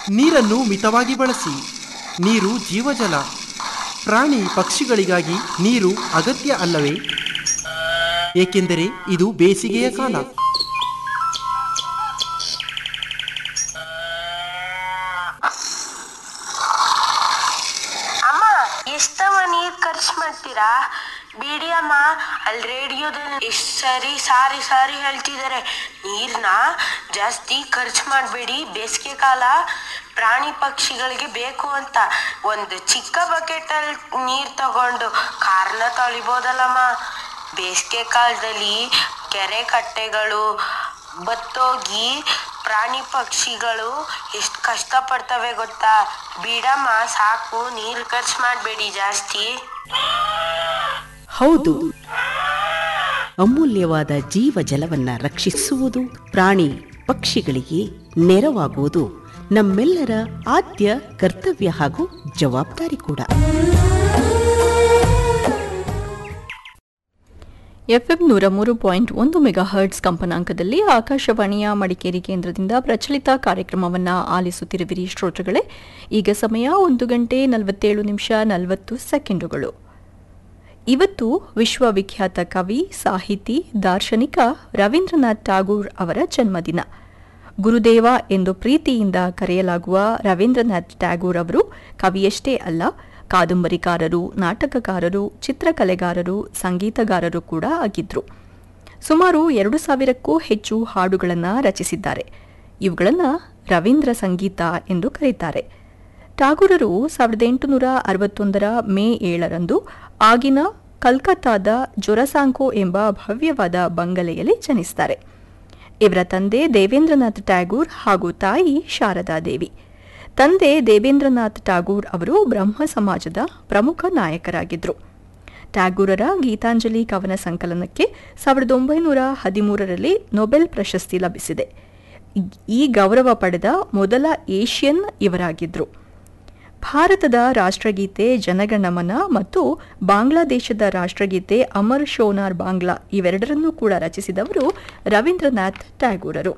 ನೀರನ್ನು ಮಿತವಾಗಿ ಬಳಸಿ ನೀರು ಜೀವಜಲ ಪ್ರಾಣಿ ಪಕ್ಷಿಗಳಿಗಾಗಿ ನೀರು ಅಗತ್ಯ ಅಲ್ಲವೇ ಏಕೆಂದರೆ ಇದು ಬೇಸಿಗೆಯ ಕಾಲ ಅಮ್ಮ ಎಷ್ಟವ ನೀರ್ ಖರ್ಚು ಮಾಡ್ತೀರಾ ಬಿಡಿ ಅಮ್ಮ ಅಲ್ಲಿ ರೇಡಿಯೋದಲ್ಲಿ ಎಷ್ಟ್ ಸರಿ ಸಾರಿ ಸಾರಿ ಹೇಳ್ತಿದ್ದಾರೆ ನೀರ್ನ ಜಾಸ್ತಿ ಖರ್ಚು ಮಾಡಬೇಡಿ ಬೇಸಿಗೆ ಕಾಲ ಪ್ರಾಣಿ ಪಕ್ಷಿಗಳಿಗೆ ಬೇಕು ಅಂತ ಒಂದು ಚಿಕ್ಕ ಬಕೆಟಲ್ಲಿ ನೀರ್ ತಗೊಂಡು ಕಾರ್ನ ತೊಳಿಬೋದಲ್ಲಮ್ಮ ಬೇಸಿಗೆ ಕಾಲದಲ್ಲಿ ಕೆರೆ ಕಟ್ಟೆಗಳು ಬತ್ತೋಗಿ ಪ್ರಾಣಿ ಪಕ್ಷಿಗಳು ಎಷ್ಟು ಕಷ್ಟಪಡ್ತವೆ ಗೊತ್ತಾ ಬಿಡಮ್ಮ ಸಾಕು ನೀರು ಖರ್ಚು ಮಾಡಬೇಡಿ ಜಾಸ್ತಿ ಹೌದು ಅಮೂಲ್ಯವಾದ ಜೀವ ಜಲವನ್ನ ರಕ್ಷಿಸುವುದು ಪ್ರಾಣಿ ಪಕ್ಷಿಗಳಿಗೆ ನೆರವಾಗುವುದು ನಮ್ಮೆಲ್ಲರ ಆದ್ಯ ಕರ್ತವ್ಯ ಹಾಗೂ ಜವಾಬ್ದಾರಿ ಕೂಡ ಎಫ್ಎಂ ನೂರ ಮೂರು ಪಾಯಿಂಟ್ ಒಂದು ಮೆಗಾ ಹರ್ಟ್ಸ್ ಕಂಪನಾಂಕದಲ್ಲಿ ಆಕಾಶವಾಣಿಯ ಮಡಿಕೇರಿ ಕೇಂದ್ರದಿಂದ ಪ್ರಚಲಿತ ಕಾರ್ಯಕ್ರಮವನ್ನು ಆಲಿಸುತ್ತಿರುವಿರಿ ಶ್ರೋತೃಗಳೇ ಈಗ ಸಮಯ ಒಂದು ಗಂಟೆ ನಲವತ್ತೇಳು ನಿಮಿಷ ನಲವತ್ತು ಸೆಕೆಂಡುಗಳು ಇವತ್ತು ವಿಶ್ವವಿಖ್ಯಾತ ಕವಿ ಸಾಹಿತಿ ದಾರ್ಶನಿಕ ರವೀಂದ್ರನಾಥ್ ಟಾಗೂರ್ ಅವರ ಜನ್ಮದಿನ ಗುರುದೇವ ಎಂದು ಪ್ರೀತಿಯಿಂದ ಕರೆಯಲಾಗುವ ರವೀಂದ್ರನಾಥ್ ಟ್ಯಾಗೂರ್ ಅವರು ಕವಿಯಷ್ಟೇ ಅಲ್ಲ ಕಾದಂಬರಿಕಾರರು ನಾಟಕಕಾರರು ಚಿತ್ರಕಲೆಗಾರರು ಸಂಗೀತಗಾರರು ಕೂಡ ಆಗಿದ್ರು ಸುಮಾರು ಎರಡು ಸಾವಿರಕ್ಕೂ ಹೆಚ್ಚು ಹಾಡುಗಳನ್ನು ರಚಿಸಿದ್ದಾರೆ ಇವುಗಳನ್ನು ರವೀಂದ್ರ ಸಂಗೀತ ಎಂದು ಕರೆಯುತ್ತಾರೆ ಟಾಗೂರರು ಸಾವಿರದ ಎಂಟುನೂರ ಅರವತ್ತೊಂದರ ಮೇ ಏಳರಂದು ಆಗಿನ ಕಲ್ಕತ್ತಾದ ಜೊರಸಾಂಕೋ ಎಂಬ ಭವ್ಯವಾದ ಬಂಗಲೆಯಲ್ಲಿ ಜನಿಸ್ತಾರೆ ಇವರ ತಂದೆ ದೇವೇಂದ್ರನಾಥ್ ಟ್ಯಾಗೂರ್ ಹಾಗೂ ತಾಯಿ ಶಾರದಾ ದೇವಿ ತಂದೆ ದೇವೇಂದ್ರನಾಥ್ ಟಾಗೂರ್ ಅವರು ಬ್ರಹ್ಮ ಸಮಾಜದ ಪ್ರಮುಖ ನಾಯಕರಾಗಿದ್ದರು ಟ್ಯಾಗೂರರ ಗೀತಾಂಜಲಿ ಕವನ ಸಂಕಲನಕ್ಕೆ ಸಾವಿರದ ಒಂಬೈನೂರ ಹದಿಮೂರರಲ್ಲಿ ನೊಬೆಲ್ ಪ್ರಶಸ್ತಿ ಲಭಿಸಿದೆ ಈ ಗೌರವ ಪಡೆದ ಮೊದಲ ಏಷ್ಯನ್ ಇವರಾಗಿದ್ದರು ಭಾರತದ ರಾಷ್ಟ್ರಗೀತೆ ಜನಗಣಮನ ಮತ್ತು ಬಾಂಗ್ಲಾದೇಶದ ರಾಷ್ಟ್ರಗೀತೆ ಅಮರ್ ಶೋನಾರ್ ಬಾಂಗ್ಲಾ ಇವೆರಡರನ್ನೂ ಕೂಡ ರಚಿಸಿದವರು ರವೀಂದ್ರನಾಥ್ ಟ್ಯಾಗೂರರು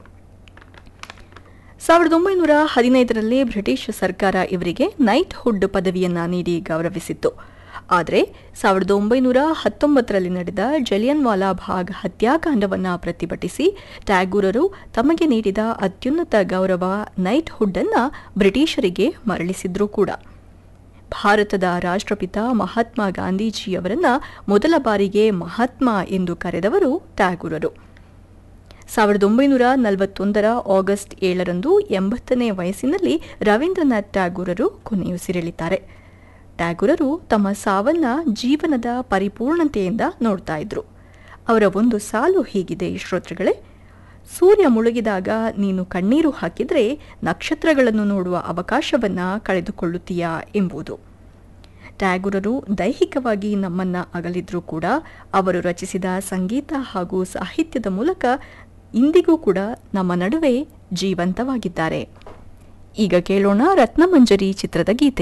ಸಾವಿರದ ಒಂಬೈನೂರ ಹದಿನೈದರಲ್ಲಿ ಬ್ರಿಟಿಷ್ ಸರ್ಕಾರ ಇವರಿಗೆ ನೈಟ್ ಹುಡ್ ಪದವಿಯನ್ನ ನೀಡಿ ಗೌರವಿಸಿತ್ತು ಆದರೆ ಸಾವಿರದ ಒಂಬೈನೂರ ಹತ್ತೊಂಬತ್ತರಲ್ಲಿ ನಡೆದ ಜಲಿಯನ್ ವಾಲಾ ಬಾಗ್ ಹತ್ಯಾಕಾಂಡವನ್ನು ಪ್ರತಿಭಟಿಸಿ ಟ್ಯಾಗೂರರು ತಮಗೆ ನೀಡಿದ ಅತ್ಯುನ್ನತ ಗೌರವ ನೈಟ್ ಹುಡ್ ಅನ್ನ ಬ್ರಿಟಿಷರಿಗೆ ಮರಳಿಸಿದ್ರು ಕೂಡ ಭಾರತದ ರಾಷ್ಟ್ರಪಿತ ಮಹಾತ್ಮ ಗಾಂಧೀಜಿಯವರನ್ನ ಮೊದಲ ಬಾರಿಗೆ ಮಹಾತ್ಮ ಎಂದು ಕರೆದವರು ಟ್ಯಾಗೂರರು ಸಾವಿರದ ಒಂಬೈನೂರ ನಲವತ್ತೊಂದರ ಆಗಸ್ಟ್ ಏಳರಂದು ಎಂಬತ್ತನೇ ವಯಸ್ಸಿನಲ್ಲಿ ರವೀಂದ್ರನಾಥ್ ಟ್ಯಾಗೂರರು ಕೊನೆಯುಸಿರೆಳಿತಾರೆ ಟ್ಯಾಗೂರರು ತಮ್ಮ ಸಾವನ್ನ ಜೀವನದ ಪರಿಪೂರ್ಣತೆಯಿಂದ ನೋಡ್ತಾ ಇದ್ರು ಅವರ ಒಂದು ಸಾಲು ಹೀಗಿದೆ ಶ್ರೋತೃಗಳೇ ಸೂರ್ಯ ಮುಳುಗಿದಾಗ ನೀನು ಕಣ್ಣೀರು ಹಾಕಿದ್ರೆ ನಕ್ಷತ್ರಗಳನ್ನು ನೋಡುವ ಅವಕಾಶವನ್ನ ಕಳೆದುಕೊಳ್ಳುತ್ತೀಯಾ ಎಂಬುದು ಟ್ಯಾಗೂರರು ದೈಹಿಕವಾಗಿ ನಮ್ಮನ್ನ ಅಗಲಿದ್ರೂ ಕೂಡ ಅವರು ರಚಿಸಿದ ಸಂಗೀತ ಹಾಗೂ ಸಾಹಿತ್ಯದ ಮೂಲಕ ಇಂದಿಗೂ ಕೂಡ ನಮ್ಮ ನಡುವೆ ಜೀವಂತವಾಗಿದ್ದಾರೆ ಈಗ ಕೇಳೋಣ ರತ್ನಮಂಜರಿ ಚಿತ್ರದ ಗೀತೆ